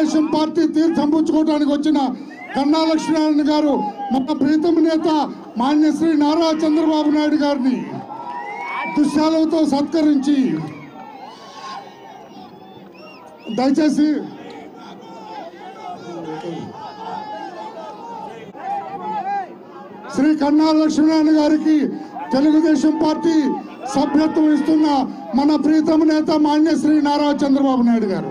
Telugu Desam party తీర్థం పుచ్చుకోవడానికి వచ్చిన కన్నా లక్ష్మీనారాయణ గారు మన ప్రీతం నేత మాన్యశ్రీ నారా చంద్రబాబు నాయుడు గారిని దుశ్శాలతో సత్కరించి దయచేసి శ్రీ కన్నా లక్ష్మీనారాయణ గారికి తెలుగుదేశం పార్టీ సభ్యత్వం ఇస్తున్న మన ప్రీతమ నేత మాన్యశ్రీ నారా చంద్రబాబు నాయుడు గారు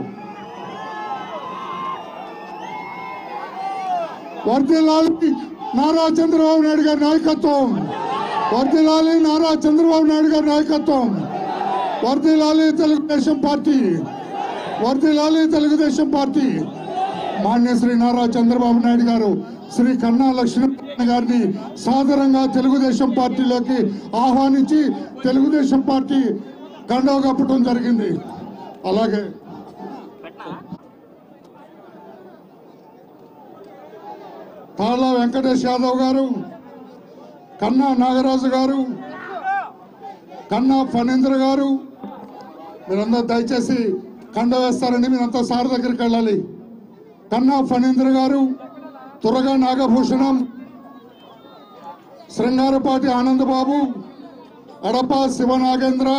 వర్ధిల్లాలి నారా చంద్రబాబు నాయుడు గారి నాయకత్వం వర్ధిల్లాలి నారా చంద్రబాబు నాయుడు గారి నాయకత్వం వర్ధిల్లాలి తెలుగుదేశం పార్టీ వర్ధిల్లాలి తెలుగుదేశం పార్టీ మాన్య శ్రీ నారా చంద్రబాబు నాయుడు గారు శ్రీ కన్నా లక్ష్మీనారాయణ గారిని సాదరంగా తెలుగుదేశం పార్టీలోకి ఆహ్వానించి తెలుగుదేశం పార్టీ గండవ కప్పటం జరిగింది అలాగే తాళ్ళ వెంకటేష్ యాదవ్ గారు కన్నా నాగరాజు గారు కన్నా ఫణీంద్ర గారు మీరందరూ దయచేసి కండ వేస్తారండి మీరంతా సార్ దగ్గరికి వెళ్ళాలి కన్నా ఫణీంద్ర గారు తురగా నాగభూషణం శృంగారపాటి ఆనందబాబు అడప శివనాగేంద్ర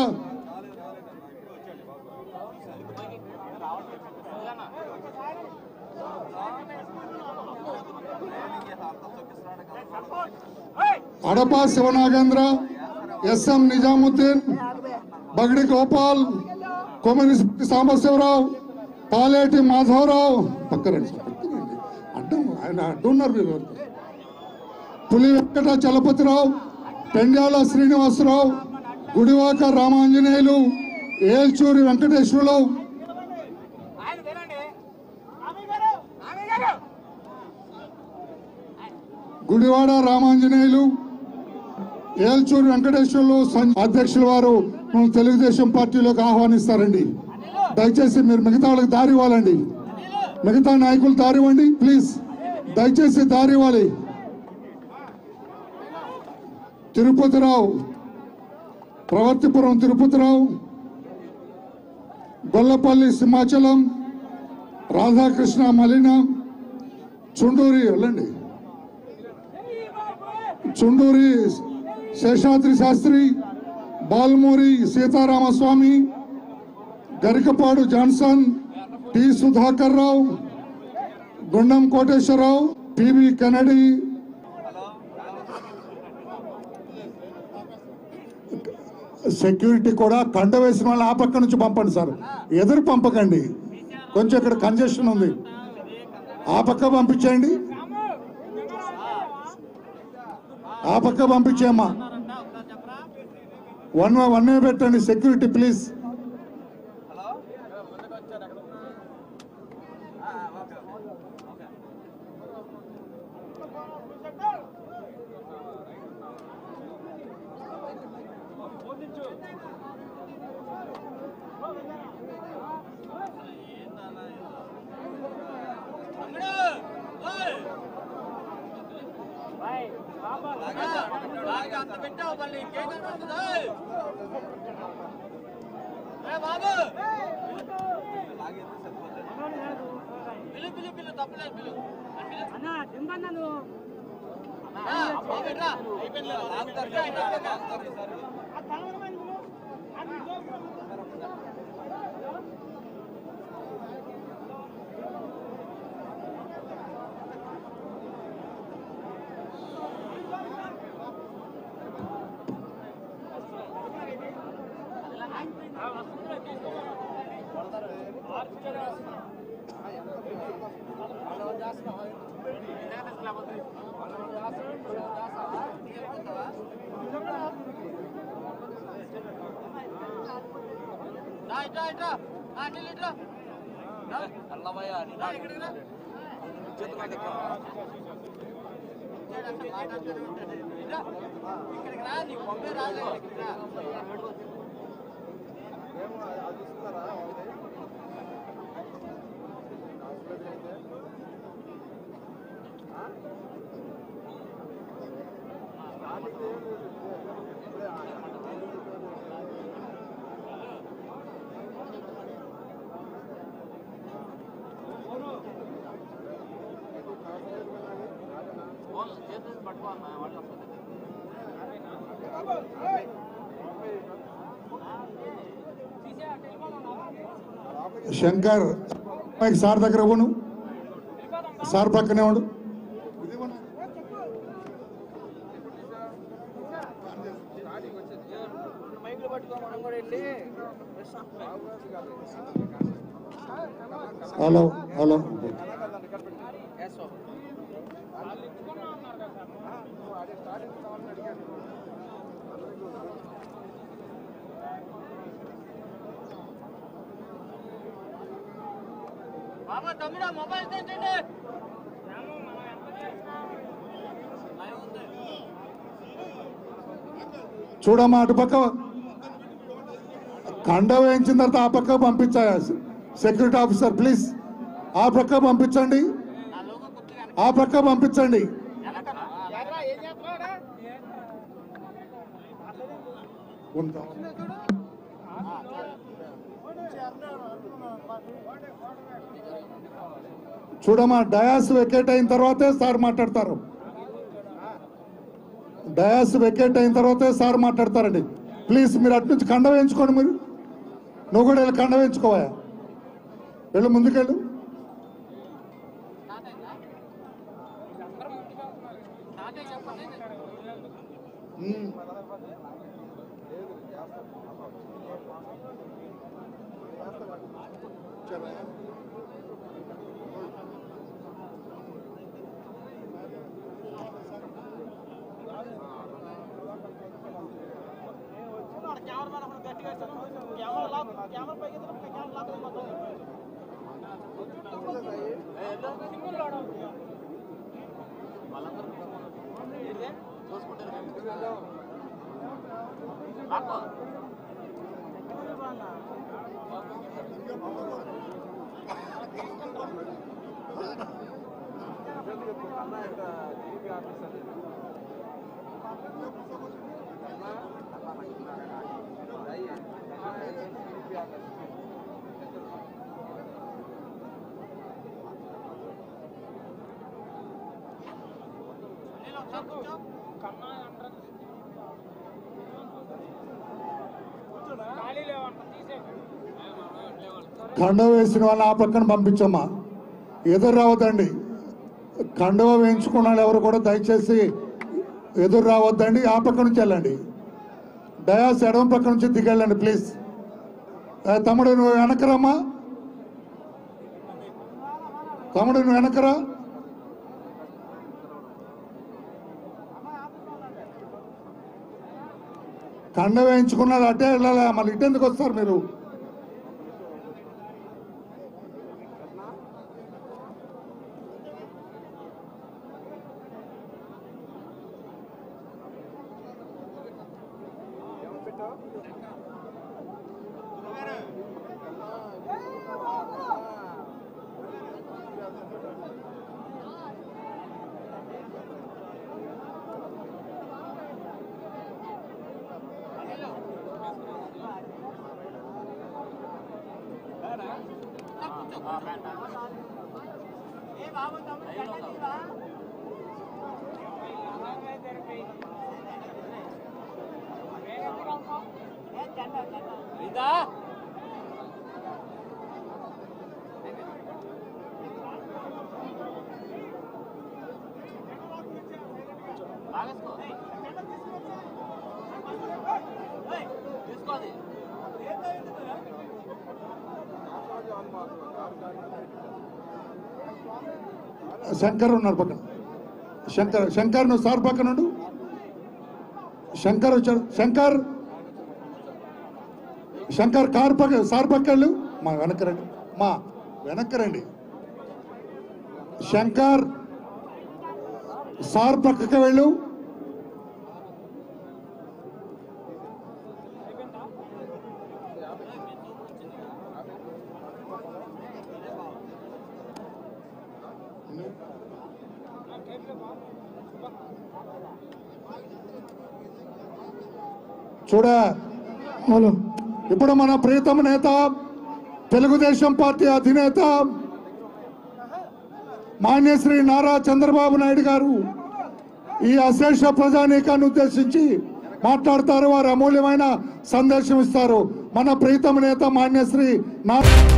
అడప శివనాగేంద్ర ఎస్ఎం నిజాముద్దీన్ బగడి గోపాల్ కొమ్మని సాంబశివరావు పాలేటి మాధవరావు పక్కరండి సార్, పక్కరండి. అడ్డం ఆయన అడ్డున్నారు మీరు పులి వెంకట చలపతిరావు పెండ్యాల శ్రీనివాసరావు గుడివాక రామాంజనేయులు ఏల్చూరి వెంకటేశ్వరరావు ఆయన వినండి రామయ్య గారు రామయ్య గారు గుడివాడ రామాంజనేయులు ఏల్చూరు వెంకటేశ్వర్లు సం- అధ్యక్షుల వారు మన తెలుగుదేశం పార్టీలోకి ఆహ్వానిస్తారండి దయచేసి మీరు మిగతా వాళ్ళకి దారి ఇవ్వాలండి మిగతా నాయకులు దారి ఇవ్వండి ప్లీజ్ దయచేసి దారి ఇవ్వాలి తిరుపతిరావు ప్రవర్తిపురం తిరుపతిరావు గొల్లపల్లి సింహాచలం రాధాకృష్ణ మలిన చుండూరి వెళ్ళండి Chunduri Seshadri Sastri Balmuri Seetharamaswamy Garikapadu Johnson T Sudhakar Rao Gundam Koteswararao PV Kennedy security కూడా కండ వేసిన వాళ్ళని ఆ పక్క నుంచి పంపండి సార్ ఎదురు పంపకండి కొంచెం ఇక్కడ కంజెషన్ ఉంది ఆ పక్క పంపించేయండి ఆ పక్క పంపించేయమ్మా వన్ వన్ వే పెట్టండి సెక్యూరిటీ ప్లీజ్ తమ్ముడు ఓయ్ బాగా అంత పెట్టావు మళ్ళీ ఇంకేం కనబడుతుంది ఏ బాబు పిలు పిలు పిలు తప్పలేదు పిలు అన్నా దింపన్నా నువ్వు ఆ, బాబు ఇట్రా. అయిపోయింది ఇట్రా, ఇట్రా, ఇట్రా. రా, ఇట్రా, ఇట్రా. ఆ, నిల్లు ఇట్రా. రా. రా, ఇక్కడికి రా. ఇచ్చాడు అసలు మాట్లాడుతూనే ఉంటాడు. ఇట్రా. ఇక్కడికి రా నీ బొమ్మే రాలేదు ఇక్కడికి రా చేతులు పట్టుకోవాలన్నా వాళ్ళు వస్తుంది శంకర్ మైక్ సార్ దగ్గర పోను సార్ పక్కనే ఉండు మైకులు పట్టుకో మనం కూడా వెళ్ళి హలో హలో ఎస్ బాబా తమ్ముడా మొబైల్ తెచ్చండి చూడమ్మా అటు పక్క కండ వేయించిన తర్వాత ఆ పక్క పంపించా సెక్యూరిటీ ఆఫీసర్ ప్లీజ్ ఆ పక్క పంపించండి నా లోగో కుర్చీగా ఆ పక్క పంపించండి వెనకనా ఎగరా ఏం చేస్తున్నాడా ఉంటా. చూడమ్మా డయాస్ వెకేట్ అయిన తర్వాతే సార్ మాట్లాడతారు డయాస్ వెకేట్ అయిన తర్వాతే సార్ మాట్లాడతారండి ప్లీజ్ మీరు అటు నుంచి కండ వేయించుకోండి మీరు నువ్వు కూడా వెళ్ళి కండ వేయించుకోవా వెళ్ళు ముందుకెళ్ళు నాకే చెప్పండి ఉమ్. కెమెరా మ్యాన్ అప్పుడు గట్టిగా కెమెరా లాక్ కెమెరా పైకి కెమెరా లాక్ అయిపోతుంది కండవ వేసిన వాళ్ళు ఆ పక్కన పంపించమ్మా ఎదురు రావద్దండి కండవ వేయించుకున్న వాళ్ళు ఎవరు కూడా దయచేసి ఎదురు రావద్దండి ఆ పక్క నుంచి వెళ్ళండి డయాస్ ఎడమ పక్క నుంచి దిగెళ్ళండి ప్లీజ్ ఏ, తమ్ముడు నువ్వు వెనకరమ్మా తమ్ముడు నువ్వు వెనకరా కండ వేయించుకున్నది అటే వెళ్ళాలా మళ్ళీ ఇటెందుకు వస్తారు మీరు ఏ బాబు తమ్ముడు కట్టదివా ఇదా లాగేసుకో తీసుకోది శంకర్ ఉన్నారు పక్కన శంకర్ శంకర్ నువ్వు సార్ పక్కన ఉండు శంకర్ వచ్చాడు శంకర్ శంకర్ కార్ పక్క సార్ పక్క వెళ్ళు మా వెనక్కి రండి మా వెనక్కి రండి శంకర్ సార్ పక్కకి వెళ్ళు చూడ హలో ఇప్పుడు మన ప్రీతమ నేత తెలుగుదేశం పార్టీ అధినేత మాన్యశ్రీ నారా చంద్రబాబు నాయుడు గారు ఈ అశేష ప్రజానీకాన్ని ఉద్దేశించి మాట్లాడతారు వారు అమూల్యమైన సందేశం ఇస్తారు మన ప్రీతమ నేత మాన్యశ్రీ నా